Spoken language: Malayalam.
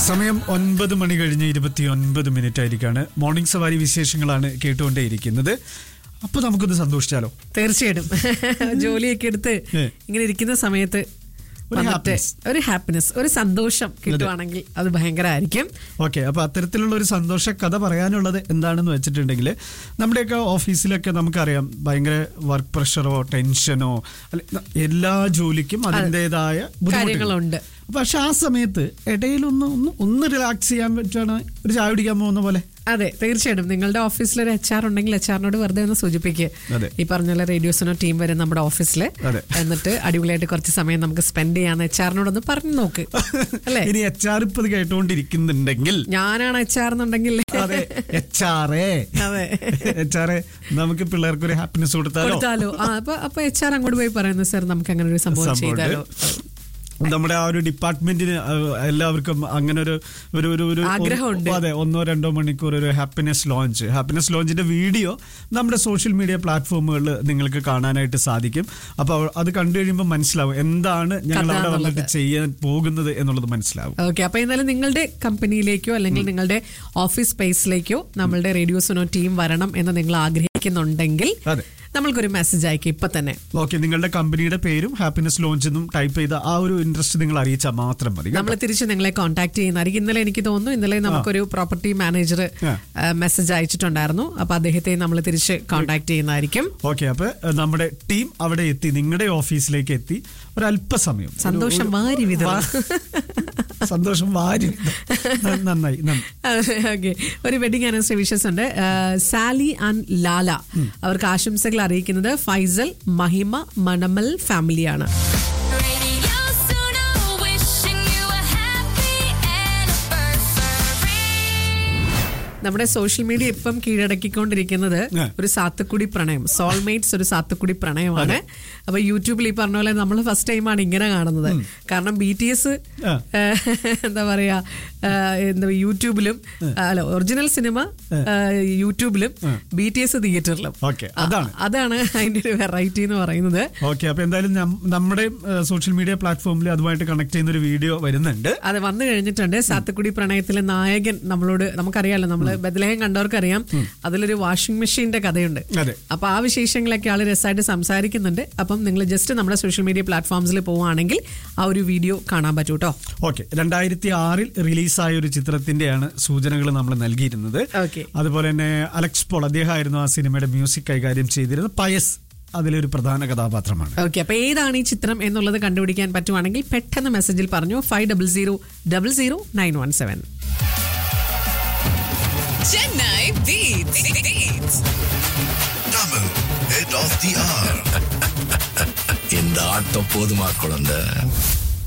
സമയം ഒൻപത് മണി കഴിഞ്ഞ് ഇരുപത്തി ഒൻപത് മിനിറ്റ് ആയിരിക്കാണ് മോർണിംഗ് സവാരി വിശേഷങ്ങളാണ് കേട്ടുകൊണ്ടേയിരിക്കുന്നത് അപ്പൊ നമുക്കൊന്ന് സന്തോഷിച്ചാലോ തീർച്ചയായിട്ടും ജോലിയൊക്കെ എടുത്ത് ഏ. ഇങ്ങനെ ഇരിക്കുന്ന സമയത്ത് ഒരു വന്നിട്ട് happiness. ഒരു ഹാപ്പിനെസ് ഒരു സന്തോഷം കിട്ടുവാണെങ്കിൽ അത് ഭയങ്കരമായിരിക്കും ഓക്കെ അപ്പൊ അത്തരത്തിലുള്ള ഒരു സന്തോഷ കഥ പറയാനുള്ളത് എന്താണെന്ന് വെച്ചിട്ടുണ്ടെങ്കിൽ നമ്മുടെയൊക്കെ ഓഫീസിലൊക്കെ നമുക്കറിയാം ഭയങ്കര വർക്ക് പ്രഷറോ ടെൻഷനോ അല്ലെ എല്ലാ ജോലിക്കും അതിൻ്റെതായ കാര്യങ്ങളുണ്ട്. പക്ഷെ ആ സമയത്ത് ഇടയിലൊന്ന് ഒന്ന് ഒന്ന് റിലാക്സ് ചെയ്യാൻ പറ്റുകയാണ് ഒരു ചായ കുടിക്കാൻ പോകുന്ന പോലെ അതെ തീർച്ചയായിട്ടും നിങ്ങളുടെ ഓഫീസിൽ ഒരു എച്ച് ആർ ഉണ്ടെങ്കിൽ എച്ച് ആറിനോട് വെറുതെ ഒന്ന് സൂചിപ്പിക്കുക അതെ. ഈ പറഞ്ഞ പോലെ റേഡിയോസിനോ ടീം വരും നമ്മുടെ ഓഫീസിൽ അതെ. എന്നിട്ട് അടിപൊളിയായിട്ട് കുറച്ച് സമയം നമുക്ക് സ്പെൻഡ് ചെയ്യാന്ന് എച്ച് ആറിനോടൊന്ന് പറഞ്ഞു നോക്ക് അല്ലേ ഇനി എച്ച് ആർ ഇപ്പൊ ഇത് കേട്ടുകൊണ്ടിരിക്കുന്നുണ്ടെങ്കിൽ ഞാനാണ് എച്ച് ആർ എന്നുണ്ടെങ്കിൽ അതെ എച്ച് ആറേ അതെ. എച്ച് ആറേ നമുക്ക് പിള്ളേർക്ക് ഒരു ഹാപ്പിനെസ് കൊടുത്താലോ കൊടുത്താലോ ആ അപ്പൊ അപ്പൊ എച്ച് ആർ അങ്ങോട്ട് പോയി പറയുന്നു സാർ നമുക്ക് അങ്ങനെ ഒരു സംഭവം സംഭവമുണ്ട്. ചെയ്താലോ നമ്മുടെ ആ ഒരു ഡിപ്പാർട്ട്മെന്റിന് എല്ലാവർക്കും അങ്ങനെ ഒരു ഒരു ഒരു ഒരു ആഗ്രഹമുണ്ട്. അതെ ഒന്നോ രണ്ടോ മണിക്കൂർ ഒരു ഹാപ്പിനെസ് ലോഞ്ച് ഹാപ്പിനെസ് ലോഞ്ചിന്റെ വീഡിയോ നമ്മുടെ സോഷ്യൽ മീഡിയ പ്ലാറ്റ്ഫോമുകളിൽ നിങ്ങൾക്ക് കാണാനായിട്ട് സാധിക്കും അപ്പൊ അത് കണ്ടു കഴിയുമ്പോൾ മനസ്സിലാവും എന്താണ് ഞങ്ങൾ കഥ അവിടെ വന്നിട്ട് എന്നുള്ളത്. ചെയ്യാൻ പോകുന്നത് എന്നുള്ളത് മനസ്സിലാവും ഓക്കെ അപ്പൊ എന്നാലും നിങ്ങളുടെ കമ്പനിയിലേക്കോ അല്ലെങ്കിൽ നിങ്ങളുടെ ഓഫീസ് സ്പേസിലേക്കോ നമ്മളുടെ റേഡിയോസിനോ ടീം വരണം എന്ന് നിങ്ങൾ ആഗ്രഹിക്കുന്നുണ്ടെങ്കിൽ അതെ നമ്മൾക്കൊരു മെസ്സേജ് അയക്കും ഇപ്പൊ തന്നെ ഓക്കെ നിങ്ങളുടെ കമ്പനിയുടെ പേരും ഹാപ്പിനെസ് ലോഞ്ച് എന്നും ടൈപ്പ് ചെയ്ത ആ ഒരു ഇൻട്രസ്റ്റ് നിങ്ങൾ അറിയിച്ചാൽ മാത്രം മതി കേട്ടോ. നമ്മൾ തിരിച്ച് നിങ്ങളെ കോൺടാക്ട് ചെയ്യുന്നതായിരിക്കും ഇന്നലെ എനിക്ക് തോന്നുന്നു ഇന്നലെ നമുക്കൊരു പ്രോപ്പർട്ടി മാനേജർ ആ. മെസ്സേജ് അയച്ചിട്ടുണ്ടായിരുന്നു അപ്പൊ അദ്ദേഹത്തെ നമ്മൾ തിരിച്ച് കോൺടാക്ട് ചെയ്യുന്നതായിരിക്കും ഓക്കെ അപ്പൊ ഏഹ്, നമ്മുടെ ടീം അവിടെ എത്തി നിങ്ങളുടെ ഓഫീസിലേക്ക് എത്തി ഒരല്പസമയം ഒരു- സന്തോഷം ഒരു- വാരി വിതറും. വാ- സന്തോഷം വാരി വിതറും. നന്നായി നന്ദി ഓക്കെ ഒരു വെഡിങ് ആനിവേഴ്സറി വിഷസ് ഉണ്ട് ആ, സാലി ആൻഡ് ലാല അവർക്ക് ആശംസകൾ അറിയിക്കുന്നത് ഫൈസൽ മഹിമ മണമൽ ഫാമിലിയാണ് Radio Suno, wishing you a happy anniversary. നമ്മുടെ സോഷ്യൽ മീഡിയ ഇപ്പം കീഴടക്കിക്കൊണ്ടിരിക്കുന്നത് ആ. ഒരു സാത്തുക്കുടി പ്രണയം സോൾമേറ്റ്സ് ഒരു സാത്തുക്കുടി പ്രണയമാണ് അപ്പൊ യൂട്യൂബിൽ ഈ പറഞ്ഞ പോലെ നമ്മൾ ഫസ്റ്റ് ടൈമാണ് ഇങ്ങനെ കാണുന്നത് കാരണം ബി ടി എസ് ആ. എന്താ പറയാ ആ, എന്താ യൂട്യൂബിലും അല്ല ഒറിജിനൽ സിനിമ യൂട്യൂബിലും ബി ടി എസ് തിയേറ്ററിലും Okay, അതാണ്. അതാണ് അതിന്റെ ഒരു വെറൈറ്റി എന്ന് പറയുന്നത് ഓക്കെ അപ്പൊ എന്തായാലും നം- നമ്മുടെ സോഷ്യൽ മീഡിയ പ്ലാറ്റ്ഫോമിൽ അതുമായിട്ട് കണക്ട് ചെയ്യുന്ന ഒരു വീഡിയോ വരുന്നുണ്ട് അത് വന്നു കഴിഞ്ഞിട്ടുണ്ട് സാത്തുക്കുടി പ്രണയത്തിലെ നായകൻ നമ്മളോട് നമുക്കറിയാലോ നമ്മള് ബദലഹം കണ്ടവർക്കറിയാം അതിലൊരു വാഷിംഗ് മെഷീന്റെ കഥയുണ്ട് അതെ. അപ്പൊ ആ വിശേഷങ്ങളൊക്കെ ആള് രസമായിട്ട് സംസാരിക്കുന്നുണ്ട് അപ്പം നിങ്ങൾ ജസ്റ്റ് നമ്മുടെ സോഷ്യൽ മീഡിയ പ്ലാറ്റ്ഫോംസിൽ പോവുകയാണെങ്കിൽ ആ ഒരു വീഡിയോ കാണാൻ പറ്റൂ കേട്ടോ ഓക്കെ രണ്ടായിരത്തി ആറിൽ റിലീസായ ഒരു ചിത്രത്തിന്റെയാണ് സൂചനകൾ നമ്മൾ നൽകിയിരുന്നത് Okay. അതുപോലെ തന്നെ അലക്സ് പോൾ അദ്ദേഹമായിരുന്നു ആ സിനിമയുടെ മ്യൂസിക് കൈകാര്യം ചെയ്തിരുന്നത് പയസ് അതിലൊരു പ്രധാന കഥാപാത്രമാണ് ഓക്കെ അപ്പൊ ഏതാണ് ഈ ചിത്രം എന്നുള്ളത് കണ്ടുപിടിക്കാൻ പറ്റുവാണെങ്കിൽ പെട്ടെന്ന് മെസ്സേജിൽ പറഞ്ഞു five double zero double zero nine one seven Chennai Beats. Beats. Tamil, head of the hour. இந்த ஆட்டம் போதுமா குழந்தை